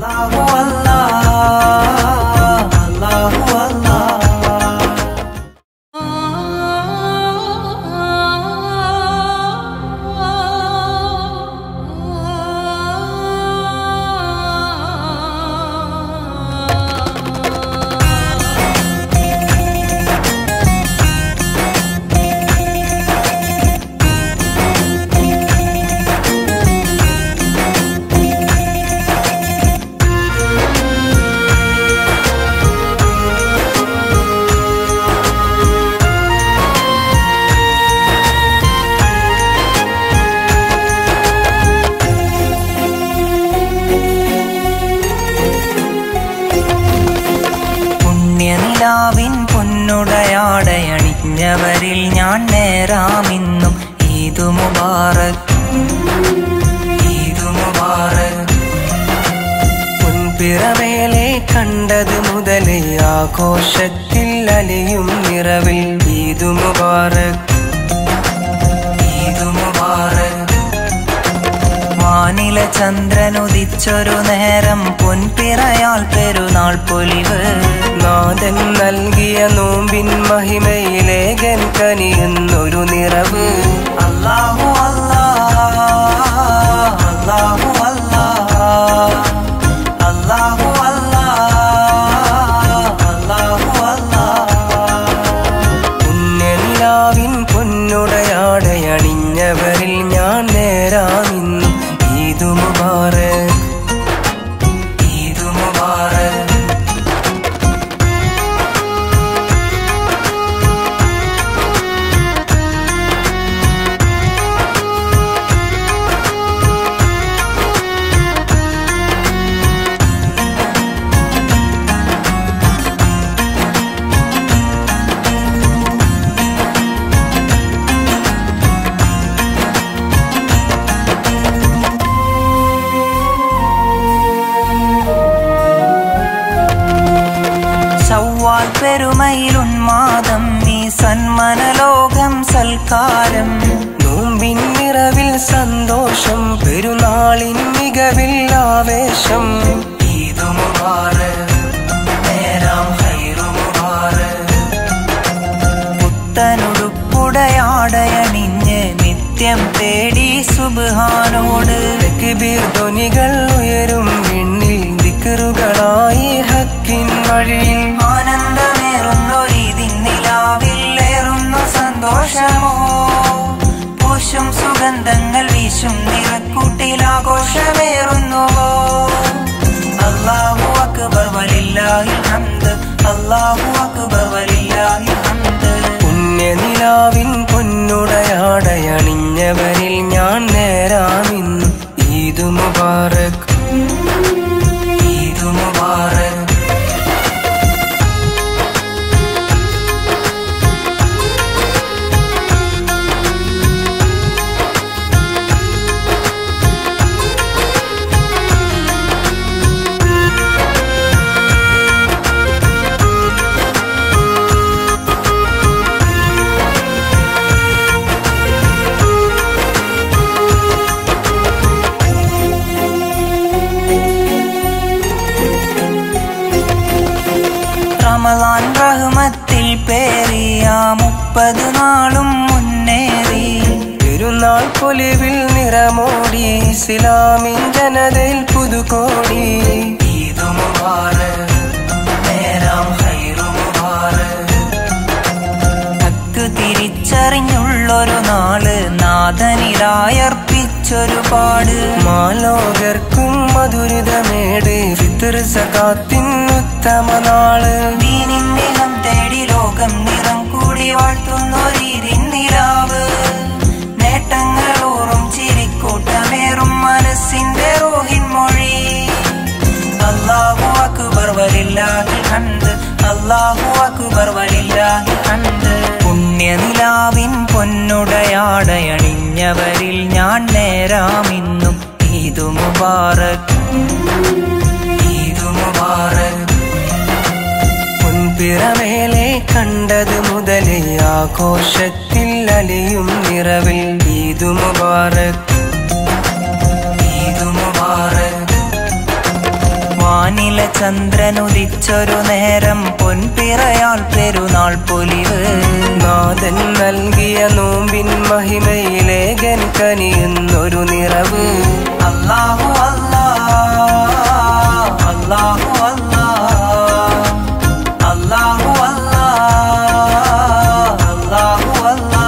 അല്ലാഹു അല്ലാഹ് അല്ലാഹു അല്ലാഹ് പുണ്യനിലാവിൻ പൊന്നുടയാടയണിഞ്ഞവരിൽ ഞാൻ നേരാമിന്നും ഈദു മുബാറക് ഈദു മുബാറക് മുൻപിറവേലെ കണ്ടത് മുതലേ ആഘോഷത്തിൽ അലിയും നിറവിൽ ഈദു മുബാറക് ഈദു മുബാറക് വാനില ചന്ദ്രനുദിച്ചൊരു നേരം പൊൻപിറയാൽ പെരുന്നാൾ പൊലിവ് നാഥൻ നൽകിയ നോമ്പിൻ മഹിമയിലേകൻ കനിയുന്നൊരു നിറവ് അല്ലാഹു അല്ലാ അല്ലാഹു അല്ലാ അല്ലാഹു അല്ലാ അല്ലാഹു അല്ലാ പുണ്യനിലാവിൻ പൊന്നുടയാടയണിഞ്ഞവരിൽ ഞാൻ നേരാമിന്നും ഈദു മുബാറക് ഈദു മുബാറക് ചൊവ്വാൽ പെരുമയിലുന്മാദം ഈ സന്മനലോകം സൽക്കാരം നോമ്പിൻ നിറവിൽ സന്തോഷം പെരുന്നാളിൻ മികവിൽ ആവേശം ഈദു മുബാറക് നേരാം ഹൈറു മുബാറക് പുത്തനുടുപ്പുടയാടയണിഞ്ഞ് നിത്യം തേടി സുബ്ഹാനോട് തെക്കുബീർ ധ്വനികൾ ഉയരും വിണ്ണിൽ ദിക്കറുകളായി ഹക്കിൻ വഴിയിൽ ആനന്ദമേറുന്നൊരീതിൻ നിലാവില്ലേറുന്നു സന്തോഷമോ പൂശും സുഗന്ധങ്ങൾ വീശും നിറക്കൂട്ടിലാഘോഷമേറുന്നുവോ അല്ലാഹു അക്ബർ വലില്ലാഹിൽ ഹംദ് അല്ലാഹു അക്ബർ വലില്ലാഹിൽ ഹംദ് പുണ്യനിലാവിൻ പൊന്നുടയാടയണിഞ്ഞവരിൽ ഞാൻ നേരാമിന്ന് ഈദു മുബാറക് ഈദു മുബാറക് റമലാൻ റഹ്മത്തിൽ പേറിയ മുപ്പത് നാളും മുന്നേറി പെരുന്നാൾ പൊലിവിൽ നിറമോടി ഇസ്ലാമിൻ ജനതയിൽ പുതുകോടി ഈദു മുബാറക് നേരാം ഹൈറു മുബാറക് ഹക്ക് തിരിച്ചറിഞ്ഞുള്ളൊരു നാള് നാഥനിലായർപ്പിച്ചൊരുപാട് മാലോകർക്കും മധുരിതമേട് ഫിത്തർ സകാത്തിൻ ഉത്തമ നാള് ദീനിന്നിലം തേടി ലോകം നിറം കൂടി വാഴ്ത്തുന്നൊരീരിൻ നിലാവ് നേട്ടങ്ങളൂറും ചിരിക്കൂട്ടമേറും മനസ്സിന്റെ റോഹിൻ മൊഴി അല്ലാഹു അക്ബർ വലില്ലാഹിൽ ഹംദ് അല്ലാഹു അക്ബർ വലില്ലാഹിൽ ഹംദ് പുണ്യനിലാവിൻ പൊന്നുടയാടയണിഞ്ഞവരിൽ ഞാൻ നേരാമിന്നും ഈദു മുബാറക് ഈദു മുബാറക് പൊൻപിറവേലെ കണ്ടത് മുതലേ ആഘോഷത്തിൽ അലിയും നിറവിൽ ഈദു മുബാറക് ഈദു മുബാറക് വാനില ചന്ദ്രനുദിച്ചൊരു നേരം പൊൻപിറയാൾ പെരുന്നാൾ പൊലിവ് നാഥൻ നൽകിയ നോമ്പിൻ മഹിമയിലേകൻ കനിയുന്നൊരു നിറവ് അല്ലാഹു അല്ലാ അല്ലാഹു അല്ലാ അല്ലാഹു അല്ലാ അല്ലാഹു അല്ലാ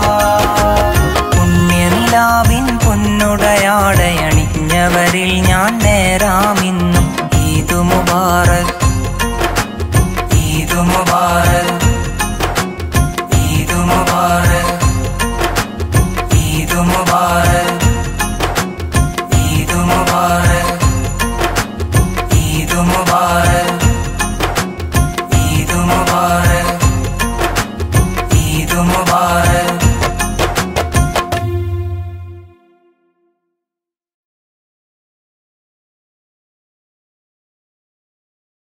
പുണ്യനിലാവിൻ പൊന്നുടയാടയണിഞ്ഞവരിൽ ഞാൻ നേരാമിന്നും ഈദു മുബാറക് ഈദു മുബാറക്